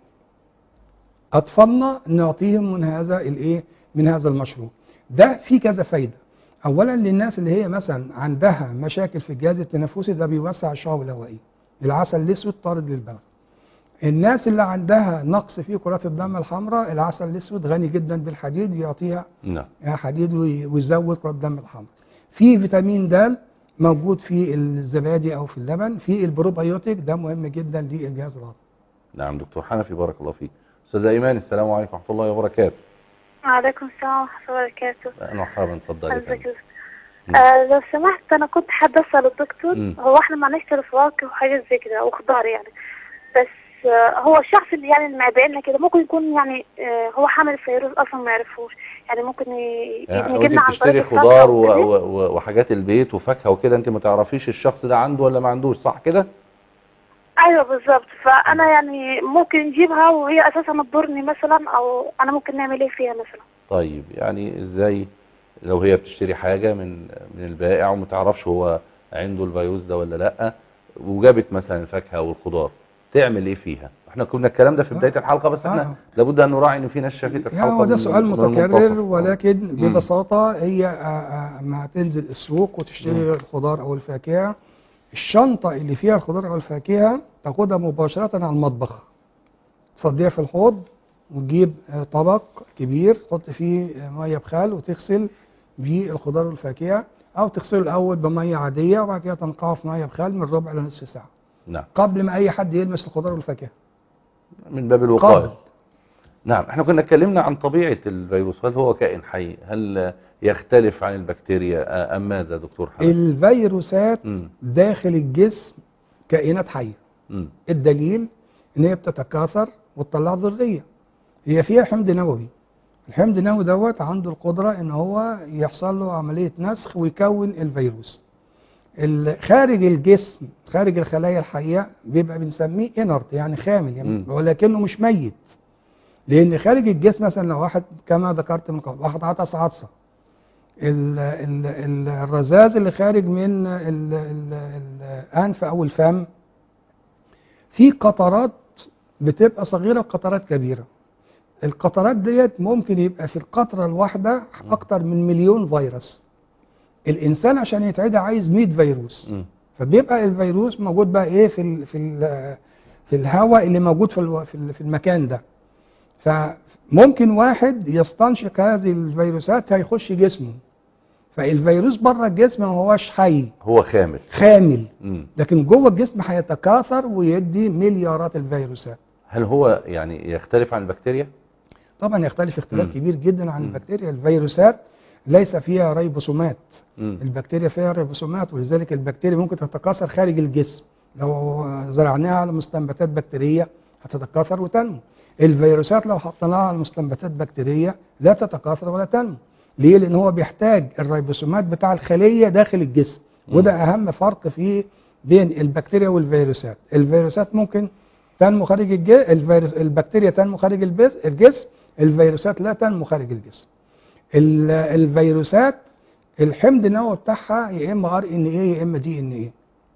اطفالنا نعطيهم من هذا الايه من هذا المشروب ده فيه كذا فايده اولا للناس اللي هي مثلا عندها مشاكل في الجهاز التنفسي ده بيوسع الشعب الهوائيه العسل الاسود طارد للبلغم الناس اللي عندها نقص في كرات الدم الحمراء العسل الاسود غني جدا بالحديد يعطيها نعم حديد وي- ويزود كرات الدم الحمراء في فيتامين د موجود في الزبادي او في اللبن في البروبيوتيك ده مهم جدا للجهاز الهضمي نعم دكتور حنفي بارك الله فيك أستاذ أيمان السلام عليكم ورحمة الله وبركاته وعليكم السلام ورحمة الله وبركاته أهلا ومرحبا اتفضل يا ازيك فندم يا أستاذ؟ آه لو سمحت انا كنت حابة اسأل الدكتور مم. هو احنا ما نشتري فواكه وحاجات زي كده وخضار يعني بس آه هو الشخص اللي يعني اللي معبي لنا كده ممكن يكون يعني آه هو حامل الفيروس اصلا ما يعرفوش يعني ممكن ي- يعني يجي وانت لنا عن بتشتري طريق الفاكهة خضار و... وكده. و... و- وحاجات البيت وفاكهه وكده انت ما تعرفيش الشخص ده عنده ولا ما عندوش صح كده ايوه بالظبط فانا يعني ممكن نجيبها وهي اساسا تضرني مثلا او انا ممكن نعمل ايه فيها مثلا طيب يعني ازاي لو هي بتشتري حاجه من من البائع وما تعرفش هو عنده الفيروس ده ولا لا وجابت مثلا الفاكهه والخضار تعمل ايه فيها احنا كنا الكلام ده في بدايه الحلقه بس احنا آه. لابد ان نراعي ان في ناس شافت الحلقه يعني هو ده من- سؤال من متكرر المنتصف. ولكن مم. ببساطة هي آه، آه، ما تنزل السوق وتشتري مم. الخضار أو الفاكهة الشنطة اللي فيها الخضار أو الفاكهة تاخدها مباشرة على المطبخ تفضيها في الحوض وتجيب آه، طبق كبير تحط فيه آه، مية بخل وتغسل بيه الخضار والفاكهة أو تغسله الأول بمية عادية وبعد كده تنقعه في مية بخل من ربع لنصف ساعة نعم قبل ما أي حد يلمس الخضار والفاكهة من باب الوقايه قبل نعم احنا كنا اتكلمنا عن طبيعة الفيروس هل هو كائن حي هل يختلف عن البكتيريا ام ماذا دكتور حنفي الفيروسات مم. داخل الجسم كائنات حيه مم. الدليل ان هي بتتكاثر وتطلع ذريه هي فيها حمض نووي الحمض النووي دوت عنده القدره ان هو يحصل له عمليه نسخ ويكون الفيروس ال- خارج الجسم خارج الخلايا الحيه بيبقى بنسميه انرت يعني خامل يعني مم. ولكنه مش ميت لان خارج الجسم مثلا لو واحد كما ذكرت من قبل واحد عطس عطسه ال- ال- ال- الرذاذ اللي خارج من ال- ال- الانف او الفم في قطرات بتبقى صغيره وقطرات كبيره القطرات ديت ممكن يبقى في القطره الواحده اكتر من مليون فيروس الانسان عشان يتعدى عايز 100 فيروس مم. فبيبقى الفيروس موجود بقى ايه في ال في ال في الهواء اللي موجود في الو- في ال- في المكان ده فممكن واحد يستنشق هذه الفيروسات هيخش جسمه فالفيروس بره الجسم ما هوش حي هو خامل خامل مم. لكن جوه الجسم هيتكاثر ويدي مليارات الفيروسات هل هو يعني يختلف عن البكتيريا طبعا يختلف اختلاف مم. كبير جدا عن مم. البكتيريا الفيروسات ليس فيها ريبوسومات مم. البكتيريا فيها ريبوسومات ولذلك البكتيريا ممكن تتكاثر خارج الجسم لو زرعناها على مستنبتات بكتيريه هتتكاثر وتنمو الفيروسات لو حطيناها على مستنبتات بكتيريه لا تتكاثر ولا تنمو ليه لان هو بيحتاج الريبوسومات بتاع الخليه داخل الجسم مم. وده اهم فرق في بين البكتيريا والفيروسات الفيروسات ممكن تنمو خارج الجسم الفيروس البكتيريا تنمو خارج البس- الجسم الفيروسات لا تنمو خارج الجسم ال- الفيروسات الحمض النووي بتاعها يا اما ار ان ايه يا اما دي ان ايه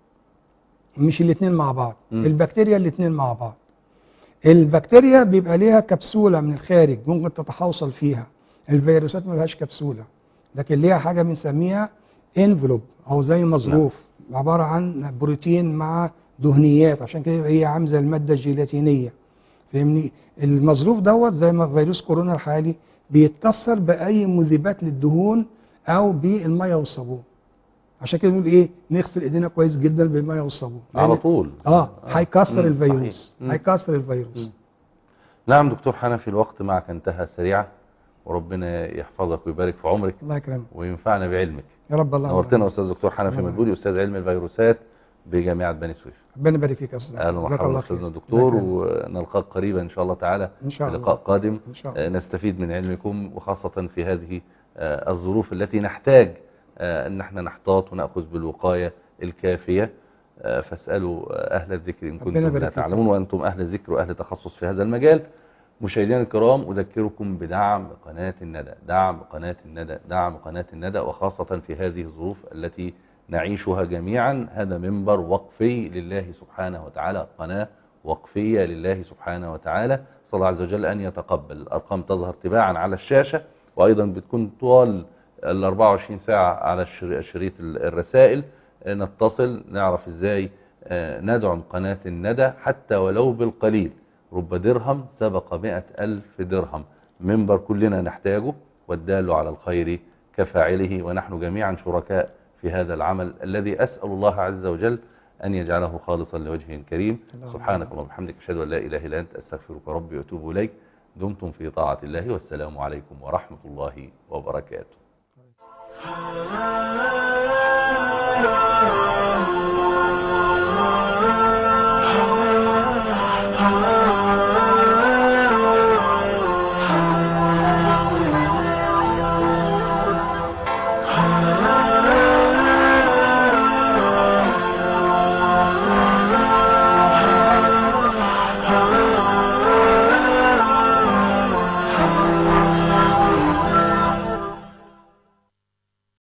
مش الاثنين مع بعض مم. البكتيريا الاثنين مع بعض البكتيريا بيبقى ليها كبسوله من الخارج ممكن تتحوصل فيها الفيروسات ما لهاش كبسوله لكن ليها حاجه بنسميها انفلوب او زي مظروف عباره عن بروتين مع دهنيات عشان كده يبقى هي عامله زي الماده الجيلاتينيه فاهمني المظروف دوت زي ما فيروس كورونا الحالي بيتكسر باي مذيبات للدهون او بالميه والصابون عشان كده بنقول ايه نغسل ايدينا كويس جدا بالميه والصابون على لأن- طول اه هيكسر مم. الفيروس صحيح. مم. هيكسر الفيروس مم. نعم دكتور حنفي الوقت معك انتهى سريعا وربنا يحفظك ويبارك في عمرك الله يكرمك وينفعنا بعلمك يا رب الله نورتنا يبارك. استاذ دكتور حنفي الله مدبولي استاذ علم الفيروسات بجامعه بني سويف ربنا يبارك فيك يا استاذ اهلا جزاك ومرحبا الله استاذنا خير. الدكتور الله يكرمك. ونلقاك قريبا ان شاء الله تعالى ان شاء في الله لقاء قادم ان شاء آه، الله نستفيد من علمكم وخاصة في هذه آه، الظروف التي نحتاج آه، ان احنا نحتاط ونأخذ بالوقاية الكافية آه، فاسألوا آه، أهل الذكر إن ربنا كنتم لا يبارك فيك. تعلمون وأنتم أهل الذكر وأهل تخصص في هذا المجال مشاهدينا الكرام أذكركم بدعم قناة الندى دعم قناة الندى دعم قناة الندى وخاصة في هذه الظروف التي نعيشها جميعا هذا منبر وقفي لله سبحانه وتعالى قناة وقفية لله سبحانه وتعالى صلى الله عز وجل أن يتقبل الأرقام تظهر تباعا على الشاشة وأيضا بتكون طوال ال 24 ساعة على الشر- شريط ال- الرسائل آه، نتصل نعرف ازاي آه، ندعم قناة الندى حتى ولو بالقليل رب درهم سبق مئة ألف درهم منبر كلنا نحتاجه والدال على الخير كفاعله ونحن جميعا شركاء في هذا العمل الذي أسأل الله عز وجل أن يجعله خالصا لوجهه الكريم اللهم سبحانك اللهم وبحمدك أشهد أن لا إله إلا أنت أستغفرك ربي وأتوب إليك دمتم في طاعة الله والسلام عليكم ورحمة الله وبركاته